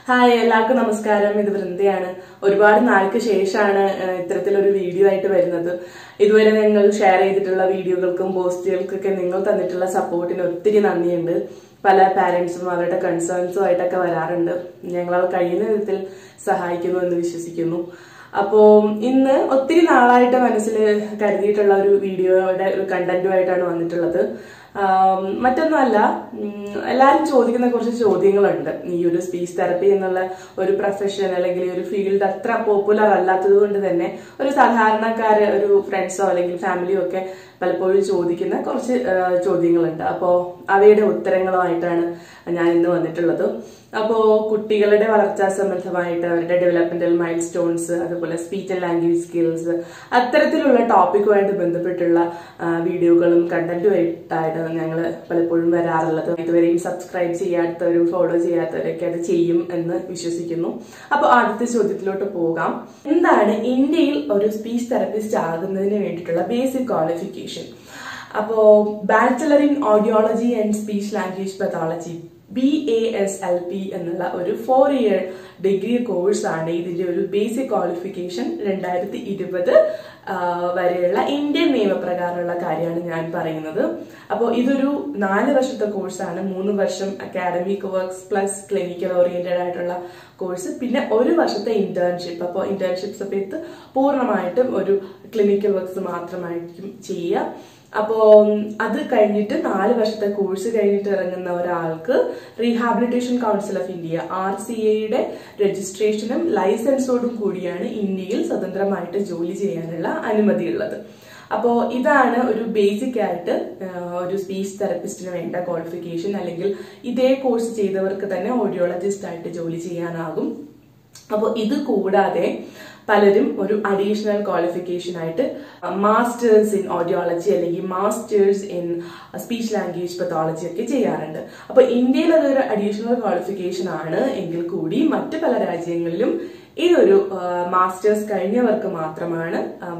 hi എല്ലാവർക്കും നമസ്കാരം ഇത് വൃന്ദയാണ് ഒരുപാട് നാൾക്ക് ശേഷമാണ് ഏഹ്, ഇത്തരത്തിലൊരു വീഡിയോ ആയിട്ട് വരുന്നത് ഇതുവരെ നിങ്ങൾ ഷെയർ ചെയ്തിട്ടുള്ള വീഡിയോകൾക്കും പോസ്റ്റുകൾക്കൊക്കെ നിങ്ങൾ തന്നിട്ടുള്ള സപ്പോർട്ടിന് ഒത്തിരി നന്ദിയുണ്ട് പല പാരന്റ്സും അവരുടെ കൺസേൺസും ആയിട്ടൊക്കെ വരാറുണ്ട് ഞങ്ങൾ കഴിയുന്ന വിധത്തിൽ സഹായിക്കുന്നു എന്ന് വിശ്വസിക്കുന്നു അപ്പോ ഇന്ന് ഒത്തിരി നാളായിട്ട് മനസ്സിൽ കരുതിയിട്ടുള്ള ഒരു വീഡിയോയുടെ ഒരു കണ്ടന്റുമായിട്ടാണ് വന്നിട്ടുള്ളത് ആം, മറ്റൊന്നുമല്ല ഉം, എല്ലാവരും ചോദിക്കുന്ന കുറച്ച് ചോദ്യങ്ങളുണ്ട് ഈ ഒരു സ്പീച്ച് തെറപ്പി എന്നുള്ള ഒരു പ്രൊഫഷൻ അല്ലെങ്കിൽ ഈ ഒരു ഫീൽഡ് അത്ര പോപ്പുലർ അല്ലാത്തത് കൊണ്ട് തന്നെ ഒരു സാധാരണക്കാര് ഒരു ഫ്രണ്ട്സോ അല്ലെങ്കിൽ ഫാമിലിയോ ഒക്കെ പലപ്പോഴും ചോദിക്കുന്ന കുറച്ച് ആ, ചോദ്യങ്ങളുണ്ട് അപ്പോ അവയുടെ ഉത്തരങ്ങളുമായിട്ടാണ് ഞാൻ ഇന്ന് വന്നിട്ടുള്ളത് അപ്പോ കുട്ടികളുടെ വളർച്ചാ സംബന്ധമായിട്ട് അവരുടെ ഡെവലപ്മെന്റൽ മൈൽ സ്റ്റോൺസ് അതുപോലെ സ്പീച്ച് ആൻഡ് ലാംഗ്വേജ് സ്കിൽസ് അത്തരത്തിലുള്ള ടോപ്പിക്കുമായിട്ട് ബന്ധപ്പെട്ടുള്ള ആ, വീഡിയോകളും കണ്ടന്റും ആയിട്ടാണ് ഞങ്ങൾ പലപ്പോഴും വരാറുള്ളത് ഇതുവരെയും സബ്സ്ക്രൈബ് ചെയ്യാത്തവരും ഫോളോ ചെയ്യാത്തവരൊക്കെ അത് ചെയ്യും എന്ന് വിശ്വസിക്കുന്നു അപ്പോൾ ആദ്യത്തെ ചോദ്യത്തിലോട്ട് പോകാം എന്താണ് ഇന്ത്യയിൽ ഒരു സ്പീച്ച് തെറപ്പിസ്റ്റ് ആകുന്നതിന് വേണ്ടിയിട്ടുള്ള ബേസിക് ക്വാളിഫിക്കേഷൻ അപ്പോ bachelor in audiology and speech language pathology B A S L P എന്നുള്ള ഒരു ഫോർ ഇയർ ഡിഗ്രി കോഴ്സ് ആണ് ഇതിന്റെ ഒരു ബേസിക് ക്വാളിഫിക്കേഷൻ രണ്ടായിരത്തി ഇരുപത് വരെയുള്ള ഇന്ത്യൻ നിയമപ്രകാരമുള്ള കാര്യമാണ് ഞാൻ പറയുന്നത് അപ്പോൾ ഇതൊരു നാല് വർഷത്തെ കോഴ്സാണ് മൂന്ന് വർഷം academic works plus clinical oriented ആയിട്ടുള്ള കോഴ്സ് പിന്നെ ഒരു വർഷത്തെ ഇന്റേൺഷിപ്പ് അപ്പോൾ ഇന്റേൺഷിപ്പ് സമയത്ത് പൂർണ്ണമായിട്ടും ഒരു ക്ലിനിക്കൽ വർക്ക്സ് മാത്രമായിരിക്കും ചെയ്യുക അപ്പോ അത് കഴിഞ്ഞിട്ട് നാല് വർഷത്തെ കോഴ്സ് കഴിഞ്ഞിട്ട് ഇറങ്ങുന്ന ഒരാൾക്ക് rehabilitation council of India R C എയുടെ രജിസ്ട്രേഷനും ലൈസൻസോടും കൂടിയാണ് ഇന്ത്യയിൽ സ്വതന്ത്രമായിട്ട് ജോലി ചെയ്യാനുള്ള അനുമതിയുള്ളത് അപ്പോ ഇതാണ് ഒരു ബേസിക് ആയിട്ട് ആ, ഒരു സ്പീച്ച് തെറപ്പിസ്റ്റിന് വേണ്ട ക്വാളിഫിക്കേഷൻ അല്ലെങ്കിൽ ഇതേ കോഴ്സ് ചെയ്തവർക്ക് തന്നെ ഓഡിയോളജിസ്റ്റ് ആയിട്ട് ജോലി ചെയ്യാനാകും അപ്പോൾ ഇത് കൂടാതെ പലരും ഒരു അഡീഷണൽ ക്വാളിഫിക്കേഷൻ ആയിട്ട് മാസ്റ്റേഴ്സ് ഇൻ ഓഡിയോളജി അല്ലെങ്കിൽ masters in speech language pathology ഒക്കെ ചെയ്യാറുണ്ട് അപ്പൊ ഇന്ത്യയിൽ അതൊരു അഡീഷണൽ ക്വാളിഫിക്കേഷൻ ആണ് എങ്കിൽ കൂടി മറ്റു പല രാജ്യങ്ങളിലും ഇതൊരു മാസ്റ്റേഴ്സ് കഴിഞ്ഞവർക്ക് മാത്രമാണ്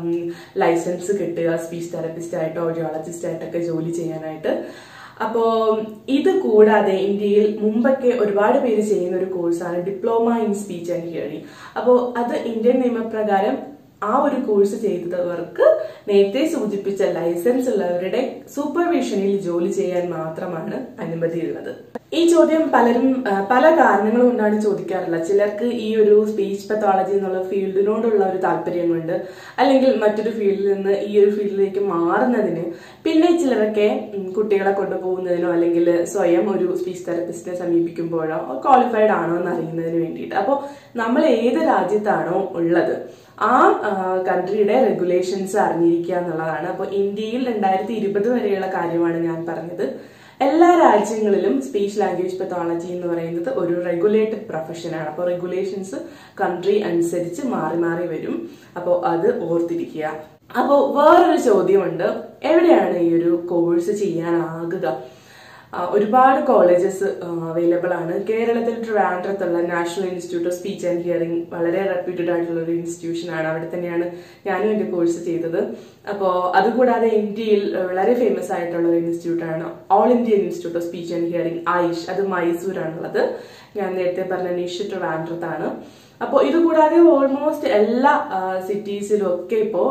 ലൈസൻസ് കിട്ടുക സ്പീച്ച് തെറപ്പിസ്റ്റ് ആയിട്ട് ഓഡിയോളജിസ്റ്റ് ആയിട്ടൊക്കെ ജോലി ചെയ്യാനായിട്ട് അപ്പോ ഇത് കൂടാതെ ഇന്ത്യയിൽ മുമ്പൊക്കെ ഒരുപാട് പേര് ചെയ്യുന്ന ഒരു കോഴ്സാണ് diploma in speech and hearing അപ്പോൾ അത് ഇന്ത്യൻ നിയമപ്രകാരം ആ ഒരു കോഴ്സ് ചെയ്തവർക്ക് നേരത്തെ സൂചിപ്പിച്ച ലൈസൻസ് ഉള്ളവരുടെ സൂപ്പർവിഷനിൽ ജോലി ചെയ്യാൻ മാത്രമാണ് അനുമതിയുള്ളത് ഈ ചോദ്യം പലരും ആ, പല കാരണങ്ങൾ കൊണ്ടാണ് ചോദിക്കാറുള്ളത് ചിലർക്ക് ഈ ഒരു സ്പീച്ച് പത്തോളജി എന്നുള്ള ഫീൽഡിനോടുള്ള ഒരു താല്പര്യം കൊണ്ട് അല്ലെങ്കിൽ മറ്റൊരു ഫീൽഡിൽ നിന്ന് ഈ ഒരു ഫീൽഡിലേക്ക് മാറുന്നതിന് പിന്നെ ചിലരൊക്കെ ഉം, കുട്ടികളെ കൊണ്ടുപോകുന്നതിനോ അല്ലെങ്കിൽ സ്വയം ഒരു സ്പീച്ച് തെറപ്പിസ്റ്റിനെ സമീപിക്കുമ്പോഴോ ക്വാളിഫൈഡ് ആണോ എന്ന് അറിയുന്നതിന് വേണ്ടിയിട്ട് അപ്പോൾ നമ്മൾ ഏത് രാജ്യത്താണോ ഉള്ളത് ആ കൺട്രിയുടെ റെഗുലേഷൻസ് അറിഞ്ഞിരിക്കുക എന്നുള്ളതാണ് അപ്പോൾ ഇന്ത്യയിൽ രണ്ടായിരത്തി ഇരുപത് വരെയുള്ള കാര്യമാണ് ഞാൻ പറഞ്ഞത് എല്ലാ രാജ്യങ്ങളിലും സ്പീച്ച് ലാംഗ്വേജ് പത്തോളജി എന്ന് പറയുന്നത് ഒരു റെഗുലേറ്റഡ് പ്രൊഫഷനാണ് അപ്പോൾ റെഗുലേഷൻസ് കൺട്രി അനുസരിച്ച് മാറി മാറി വരും അപ്പോൾ അത് ഓർത്തിരിക്കുക അപ്പോൾ വേറൊരു ചോദ്യമുണ്ട് എവിടെയാണ് ഈ ഒരു കോഴ്സ് ചെയ്യാനാകുക ആ, ഒരുപാട് കോളേജസ് അവൈലബിൾ ആണ് കേരളത്തിൽ ട്രിവാൻഡ്രത്തുള്ള national institute of speech and hearing വളരെ റെപ്യൂട്ടഡ് ആയിട്ടുള്ള ഒരു ഇൻസ്റ്റിറ്റ്യൂഷൻ ആണ് അവിടെ തന്നെയാണ് ഞാനും എന്റെ കോഴ്സ് ചെയ്തത് അപ്പോൾ അതുകൂടാതെ ഇന്ത്യയിൽ വളരെ ഫേമസ് ആയിട്ടുള്ള ഒരു ഇൻസ്റ്റിറ്റ്യൂട്ട് ആണ് all India institute of speech and hearing AIISH അത് മൈസൂരാണുള്ളത് ഞാൻ നേരത്തെ പറഞ്ഞ നിഷ് ട്രിവാൻഡ്രത്താണ് അപ്പോൾ ഇത് കൂടാതെ ഓൾമോസ്റ്റ് എല്ലാ സിറ്റീസിലും ഒക്കെ ഇപ്പോൾ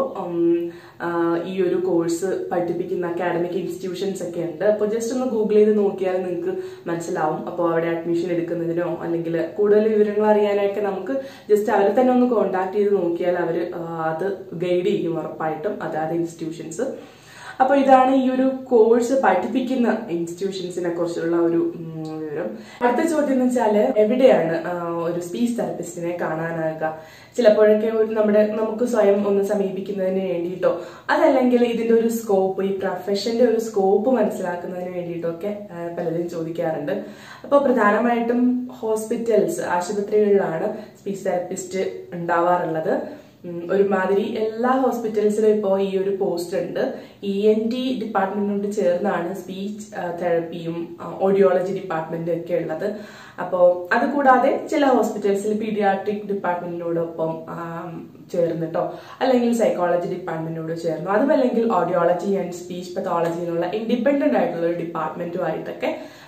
ഈ ഒരു കോഴ്സ് പഠിപ്പിക്കുന്ന അക്കാഡമിക് ഇൻസ്റ്റിറ്റ്യൂഷൻസ് ഒക്കെ ഉണ്ട് അപ്പോൾ ജസ്റ്റ് ഒന്ന് ഗൂഗിൾ ചെയ്ത് നോക്കിയാൽ നിങ്ങൾക്ക് മനസ്സിലാവും അപ്പോൾ അവിടെ അഡ്മിഷൻ എടുക്കുന്നതിനോ അല്ലെങ്കിൽ കൂടുതൽ വിവരങ്ങൾ അറിയാനൊക്കെ നമുക്ക് ജസ്റ്റ് അവരെ തന്നെ ഒന്ന് കോൺടാക്ട് ചെയ്ത് നോക്കിയാൽ അവർ അത് ഗൈഡ് ചെയ്യും ഉറപ്പായിട്ടും അതാത് ഇൻസ്റ്റിറ്റ്യൂഷൻസ് അപ്പോൾ ഇതാണ് ഈ ഒരു കോഴ്സ് പഠിപ്പിക്കുന്ന ഇൻസ്റ്റിറ്റ്യൂഷൻസിനെ കുറിച്ചുള്ള ഒരു ഉം, വിവരം അടുത്ത ചോദ്യം എന്ന് വെച്ചാൽ എവിടെയാണ് ആ, ഒരു സ്പീച്ച് തെറപ്പിസ്റ്റിനെ കാണാനാകുക ചിലപ്പോഴൊക്കെ ഒരു നമ്മുടെ നമുക്ക് സ്വയം ഒന്ന് സമീപിക്കുന്നതിന് വേണ്ടിയിട്ടോ അതല്ലെങ്കിൽ ഇതിന്റെ ഒരു സ്കോപ്പ് ഈ പ്രൊഫഷന്റെ ഒരു സ്കോപ്പ് മനസ്സിലാക്കുന്നതിന് വേണ്ടിയിട്ടോ ഒക്കെ ആ, പലരും ചോദിക്കാറുണ്ട് അപ്പോൾ പ്രധാനമായിട്ടും ഹോസ്പിറ്റൽസ് ആശുപത്രികളിലാണ് സ്പീച്ച് തെറപ്പിസ്റ്റ് ഉണ്ടാവാറുള്ളത് ഉം, ഒരുമാതിരി എല്ലാ ഹോസ്പിറ്റൽസിലും ഇപ്പോൾ ഈ ഒരു പോസ്റ്റ് ഉണ്ട് ഇ എൻ ടി ഡിപ്പാർട്ട്മെന്റിനോട് ചേർന്നാണ് സ്പീച്ച് തെറപ്പിയും ഓഡിയോളജി ഡിപ്പാർട്ട്മെന്റും ഒക്കെ ഉള്ളത് അപ്പോൾ അതുകൂടാതെ ചില ഹോസ്പിറ്റൽസിൽ പീഡിയാട്രിക് ഡിപ്പാർട്ട്മെന്റിനോടൊപ്പം ആം, ചേർന്നിട്ടോ അല്ലെങ്കിൽ സൈക്കോളജി ഡിപ്പാർട്ട്മെന്റിനോട് ചേർന്നോ അതുമല്ലെങ്കിൽ ഓഡിയോളജി ആൻഡ് സ്പീച്ച് പത്തോളജി എന്നുള്ള ഇൻഡിപെൻഡന്റ് ആയിട്ടുള്ള ഒരു ഡിപ്പാർട്ട്മെന്റുമായിട്ടൊക്കെ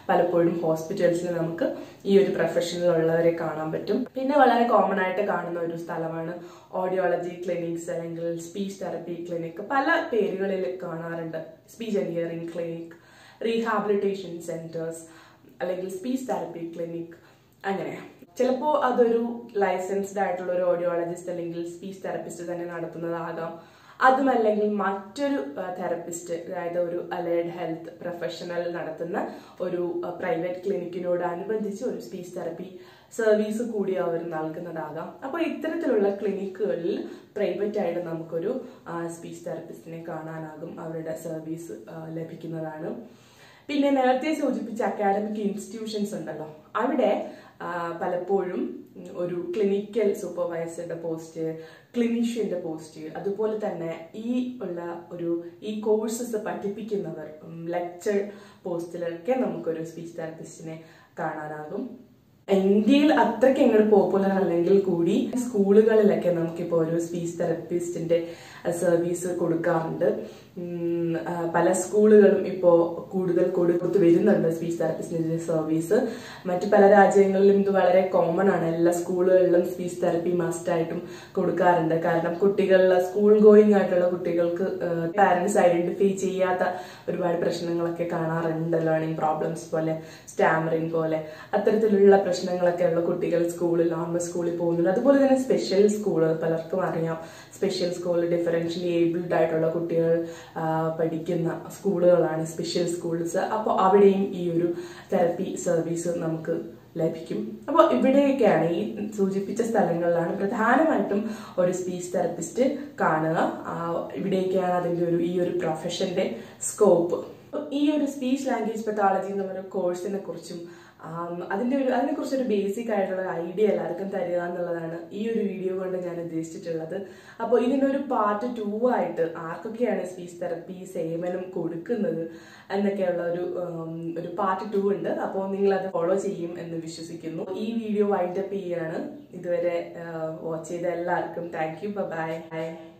പലപ്പോഴും ഹോസ്പിറ്റൽസിൽ നമുക്ക് ഈ ഒരു പ്രൊഫഷനിലുള്ളവരെ കാണാൻ പറ്റും പിന്നെ വളരെ കോമൺ ആയിട്ട് കാണുന്ന ഒരു സ്ഥലമാണ് ഓഡിയോളജി ക്ലിനിക്സ് അല്ലെങ്കിൽ സ്പീച്ച് തെറപ്പി ക്ലിനിക് പല പേരുകളിൽ കാണാറുണ്ട് speech and hearing clinic rehabilitation centres അല്ലെങ്കിൽ സ്പീച്ച് തെറപ്പി ക്ലിനിക് അങ്ങനെ ചിലപ്പോൾ അതൊരു ലൈസൻസ്ഡ് ആയിട്ടുള്ള ഒരു ഓഡിയോളജിസ്റ്റ് അല്ലെങ്കിൽ സ്പീച്ച് തെറപ്പിസ്റ്റ് തന്നെ നടത്തുന്നതാകാം അതുമല്ലെങ്കിൽ മറ്റൊരു തെറപ്പിസ്റ്റ് അതായത് ഒരു അലേഡ് ഹെൽത്ത് പ്രൊഫഷണൽ നടത്തുന്ന ഒരു പ്രൈവറ്റ് ക്ലിനിക്കിനോട് അനുബന്ധിച്ച് ഒരു സ്പീച്ച് തെറപ്പി സർവീസ് കൂടി അവർ നൽകുന്നതാകാം അപ്പോൾ ഇത്തരത്തിലുള്ള ക്ലിനിക്കുകളിൽ പ്രൈവറ്റ് ആയിട്ട് നമുക്കൊരു സ്പീച്ച് തെറപ്പിസ്റ്റിനെ കാണാനാകും അവരുടെ സർവീസ് ലഭിക്കുന്നതാണ് പിന്നെ നേരത്തെ സൂചിപ്പിച്ച അക്കാഡമിക് ഇൻസ്റ്റിറ്റ്യൂഷൻസ് ഉണ്ടല്ലോ അവിടെ ആ, പലപ്പോഴും ഒരു ക്ലിനിക്കൽ സൂപ്പർവൈസറുടെ പോസ്റ്റ് ക്ലിനീഷ്യന്റെ പോസ്റ്റ് അതുപോലെ തന്നെ ഈ ഉള്ള ഒരു ഈ കോഴ്സസ് പഠിപ്പിക്കുന്നവർ ലെക്ചർ പോസ്റ്റിലൊക്കെ നമുക്കൊരു സ്പീച്ച് തെറപ്പിസ്റ്റിനെ കാണാനാകും ഇന്ത്യയിൽ അത്രയ്ക്ക് അങ്ങോട്ട് പോപ്പുലർ അല്ലെങ്കിൽ കൂടി സ്കൂളുകളിലൊക്കെ നമുക്കിപ്പോൾ ഒരു സ്പീച്ച് തെറപ്പിസ്റ്റിന്റെ സർവീസ് കൊടുക്കാറുണ്ട് ഉം, ആ, പല സ്കൂളുകളും ഇപ്പോൾ കൂടുതൽ കൊടുത്തു വരുന്നുണ്ട് സ്പീച്ച് തെറപ്പിസ്റ്റിന്റെ സർവീസ് മറ്റു പല രാജ്യങ്ങളിലും ഇത് വളരെ കോമൺ ആണ് എല്ലാ സ്കൂളുകളിലും സ്പീച്ച് തെറപ്പി മസ്റ്റ് ആയിട്ടും കൊടുക്കാറുണ്ട് കാരണം കുട്ടികളിൽ സ്കൂൾ ഗോയിങ് ആയിട്ടുള്ള കുട്ടികൾക്ക് പാരന്റ്സ് ഐഡന്റിഫൈ ചെയ്യാത്ത ഒരുപാട് പ്രശ്നങ്ങളൊക്കെ കാണാറുണ്ട് ലേണിംഗ് പ്രോബ്ലംസ് പോലെ സ്റ്റാമറിങ് പോലെ അത്തരത്തിലുള്ള പ്രശ്നങ്ങളൊക്കെ ഉള്ള കുട്ടികൾ സ്കൂളിൽ നോർമൽ സ്കൂളിൽ പോകുന്നുണ്ട് അതുപോലെ തന്നെ സ്പെഷ്യൽ സ്കൂൾ പലർക്കും അറിയാം സ്പെഷ്യൽ സ്കൂൾ ഡിഫറൻഷ്യലി ഏബിൾഡ് ആയിട്ടുള്ള കുട്ടികൾ ആ, പഠിക്കുന്ന സ്കൂളുകളാണ് സ്പെഷ്യൽ സ്കൂൾസ് അപ്പോൾ അവിടെയും ഈ ഒരു തെറപ്പി സർവീസ് നമുക്ക് ലഭിക്കും അപ്പോൾ ഇവിടെയൊക്കെയാണ് ഈ സൂചിപ്പിച്ച സ്ഥലങ്ങളിലാണ് പ്രധാനമായിട്ടും ഒരു സ്പീച്ച് തെറപ്പിസ്റ്റ് കാണുക ആ, ഇവിടെയൊക്കെയാണ് അതിന്റെ ഒരു ഈ ഒരു പ്രൊഫഷന്റെ സ്കോപ്പ് ഈ ഒരു സ്പീച്ച് ലാംഗ്വേജ് പെത്തോളജി എന്ന് പറയുന്ന കോഴ്സിനെ കുറിച്ചും ആം, അതിന്റെ ഒരു അതിനെ കുറിച്ച് ഒരു ബേസിക് ആയിട്ടുള്ള ഐഡിയ എല്ലാവർക്കും തരിക എന്നുള്ളതാണ് ഈ ഒരു വീഡിയോ കൊണ്ട് ഞാൻ ഉദ്ദേശിച്ചിട്ടുള്ളത് അപ്പോൾ ഇതിനൊരു പാർട്ട് ടു ആയിട്ട് ആർക്കൊക്കെയാണ് സ്പീച്ച് തെറപ്പി സേവനം കൊടുക്കുന്നത് എന്നൊക്കെയുള്ള ഒരു ഉം, ഒരു പാർട്ട് ടു ഉണ്ട് അപ്പോൾ നിങ്ങൾ അത് ഫോളോ ചെയ്യും എന്ന് വിശ്വസിക്കുന്നു ഈ വീഡിയോ വൈൻഡപ്പ് ചെയ്യാണ് ഇതുവരെ വാച്ച് ചെയ്ത എല്ലാവർക്കും താങ്ക് യു ബൈ ബൈ